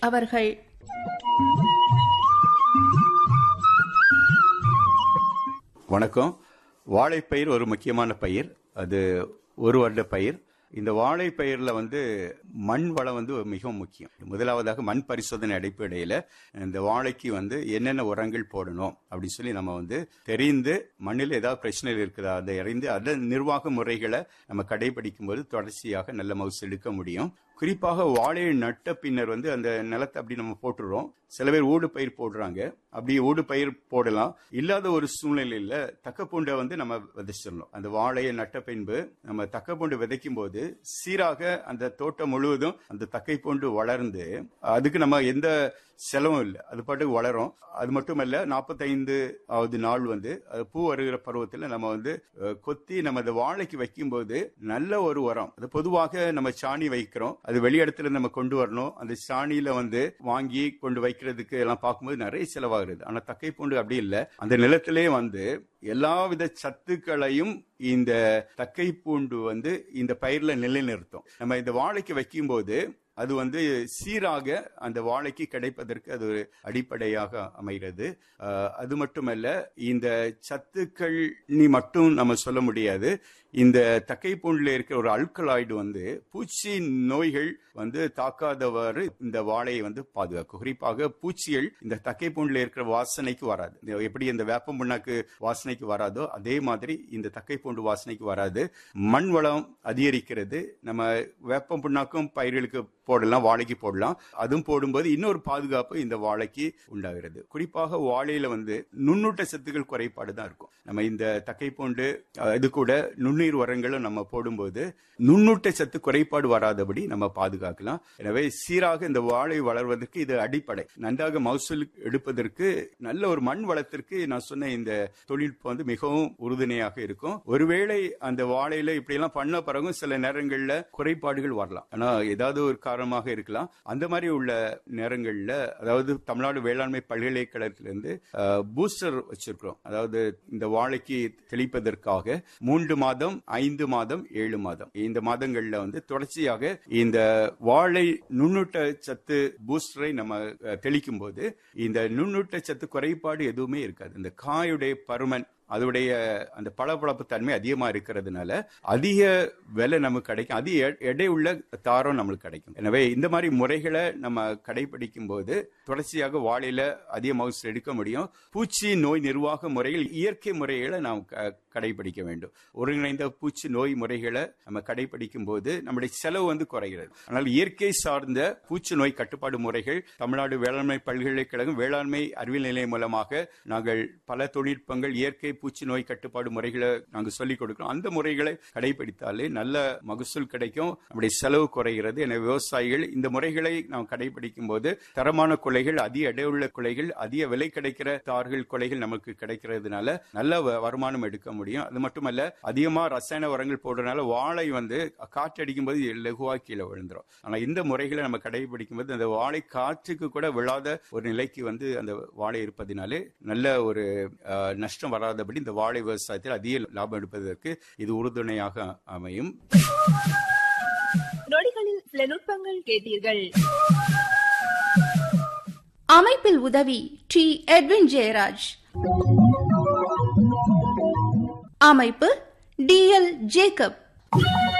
அவர்கள் வணக்கம் வாழைப்பயிர் ஒரு முக்கியமான பயிர் அது ஒரு வருட பயிர் இந்த வாழை பயிரில் வந்து மண் வளம் வந்து மிகவும் முக்கியம் முதலாவதாக மண் பரிசோதனை அடிப்படையில் இந்த வாழைக்கு வந்து என்னென்ன உரங்கள் போடணும் அப்படின்னு சொல்லி நம்ம வந்து தெரிந்து மண்ணில் ஏதாவது பிரச்சனை இருக்குதா அதை அறிந்து அதன் நிர்வாக முறைகளை நம்ம கடைபிடிக்கும் போது தொடர்ச்சியாக நல்ல மவுசு எடுக்க முடியும் குறிப்பாக வாழையை நட்ட பின்னர் வந்து அந்த நிலத்தை அப்படி நம்ம போட்டுடுறோம் சில பேர் ஊடு பயிர் போடுறாங்க அப்படி ஊடு பயிர் போடலாம் இல்லாத ஒரு சூழ்நிலையில தக்கப்பூண்டை வந்து நம்ம விதைச்சிடணும் அந்த வாழையை நட்ட பின்பு நம்ம தக்கப்பூண்டு விதைக்கும் போது சீராக அந்த தோட்டம் முழுவதும் அந்த தக்கை பூண்டு வளர்ந்து அதுக்கு நம்ம எந்த செலவும் இல்லை அது பாட்டுக்கு வளரும் அது மட்டுமல்ல நாற்பத்தைந்து ஆவது நாள் வந்து அது பூ வருகிற பருவத்தில் நம்ம வந்து அஹ், கொத்தி நம்ம அந்த வாழைக்கு வைக்கும்போது நல்ல ஒரு உரம் அது பொதுவாக நம்ம சாணி வைக்கிறோம் அது வெளியிடத்துல நம்ம கொண்டு வரணும் அந்த சாணியில வந்து வாங்கி கொண்டு வைக்கிறதுக்கு எல்லாம் பார்க்கும்போது நிறைய செலவாகுது ஆனா தக்கை பூண்டு அப்படி இல்லை அந்த நிலத்திலே வந்து எல்லாவித சத்துக்களையும் இந்த தக்கை பூண்டு வந்து இந்த பயிர்ல நிலைநிறுத்தும் நம்ம இந்த வாழைக்கு வைக்கும்போது அது வந்து சீராக அந்த வாழைக்கு கிடைப்பதற்கு அது ஒரு அடிப்படையாக அமைகிறது அஹ், அது மட்டுமல்ல இந்த சத்துக்கள் நீ மட்டும் நம்ம சொல்ல முடியாது இந்த தக்கை பூண்டில் இருக்கிற ஒரு அல்கலாய்டு வந்து பூச்சி நோய்கள் வந்து தாக்காதவாறு இந்த வாழையை வந்து பாதுகாக்கும் குறிப்பாக பூச்சிகள் இந்த தக்கை பூண்டில் இருக்கிற வாசனைக்கு வராது இந்த எப்படி இந்த வேப்பம் புண்ணாக்கு வாசனைக்கு வராதோ அதே மாதிரி இந்த தக்கை பூண்டு வாசனைக்கு வராது மண் வளம் அதிகரிக்கிறது நம்ம வேப்பம் புண்ணாக்கும் பயிர்களுக்கு போடலாம் வாழைக்கு போடலாம் அதுவும் போடும்போது இன்னொரு பாதுகாப்பு இந்த வாழைக்கு உண்டாகிறது குறிப்பாக வாழையில வந்து நுண்ணூட்ட சத்துக்கள் குறைபாடு தான் இருக்கும் நம்ம இந்த தக்கை பூண்டு அஹ், இது கூட நுண்ணுயிர் உரங்களும் நம்ம போடும்போது நுண்ணூட்ட சத்து குறைபாடு வராதபடி நம்ம பாதுகாக்கலாம் எனவே சீராக இந்த வாழை வளர்வதற்கு இது அடிப்படை நன்றாக மகசூல் எடுப்பதற்கு நல்ல ஒரு மண் வளத்திற்கு நான் சொன்ன இந்த தொழில்நுட்பம் வந்து மிகவும் உறுதுணையாக இருக்கும் ஒருவேளை அந்த வாழையில இப்படி எல்லாம் பண்ண பிறகும் சில நேரங்கள்ல குறைபாடுகள் வரலாம் ஆனா ஏதாவது ஒரு காரணமாக இருக்கலாம் அந்த மாதிரி உள்ள நேரங்கள்ல அதாவது தமிழ்நாடு வேளாண்மை பல்கலைக்கழகத்திலிருந்து பூஸ்டர் வச்சிருக்கிறோம் அதாவது இந்த வாழைக்கு தெளிப்பதற்காக மூன்று மாதம் ஐந்து மாதம் ஏழு மாதம் இந்த மாதங்கள்ல வந்து தொடர்ச்சியாக இந்த வாழை நுண்ணூட்ட சத்து பூஸ்டரை நம்ம அஹ், தெளிக்கும் போது இந்த நுண்ணூட்ட சத்து குறைபாடு எதுவுமே இருக்காது இந்த காயுடைய பருமன் அதோடைய அந்த பளபளப்பு தன்மை அதிகமா இருக்கிறதுனால அதிக விலை நமக்கு கிடைக்கும் அதிக எ- எடை உள்ள தாரம் நம்மளுக்கு கிடைக்கும் எனவே இந்த மாதிரி முறைகளை நம்ம கடைபிடிக்கும் போது தொடர்ச்சியாக வாழையில அதிக மகசூல் எடுக்க முடியும் பூச்சி நோய் நிர்வாக முறைகள் இயற்கை முறைகளை நாம் க- கடைபிடிக்க வேண்டும் ஒருங்கிணைந்த பூச்சி நோய் முறைகளை நம்ம கடைபிடிக்கும் போது நம்முடைய செலவு வந்து குறைகிறது ஆனால் இயற்கை சார்ந்த பூச்சி நோய் கட்டுப்பாடு முறைகள் தமிழ்நாடு வேளாண்மை பல்கலைக்கழகம் வேளாண்மை அறிவியல் நிலையம் மூலமாக நாங்கள் பல தொழில்நுட்பங்கள் இயற்கை பூச்சி நோய் கட்டுப்பாடு முறைகளை நாங்கள் சொல்லிக் கொடுக்கிறோம் அந்த முறைகளை கடைபிடித்தாலே நல்ல மகசூல் கிடைக்கும் நம்முடைய செலவு குறைகிறது எனவே விவசாயிகள் இந்த முறைகளை நாம் கடைபிடிக்கும் போது தரமான குலைகள் அதிக எடையுள்ள குலைகள் அதிக விலை கிடைக்கிற தார்கள் குலைகள் நமக்கு கிடைக்கிறதுனால நல்ல வ- வருமானம் எடுக்க முடியும் அது மட்டுமல்ல அதிகமா ரசாயன உரங்கள் போடுறதுனால வாழை வந்து காற்றடிக்கும் போது லகுவா கீழே விழுந்துரும் ஆனா இந்த முறைகளை நம்ம கடைபிடிக்கும் போது அந்த வாழை காற்றுக்கு கூட விழாத ஒரு நிலைக்கு வந்து அந்த வாழை இருப்பதினாலே நல்ல ஒரு அஹ், நஷ்டம் வராதபடி இந்த வாழை விவசாயத்தில் அதிக லாபம் எடுப்பதற்கு இது உறுதுணையாக அமையும் நொடிகளில் சில நுட்பங்கள் கேட்டீர்கள் அமைப்பில் உதவி டி எட்வின் ஜெயராஜ் அமைப்பு டி எல் ஜேக்கப்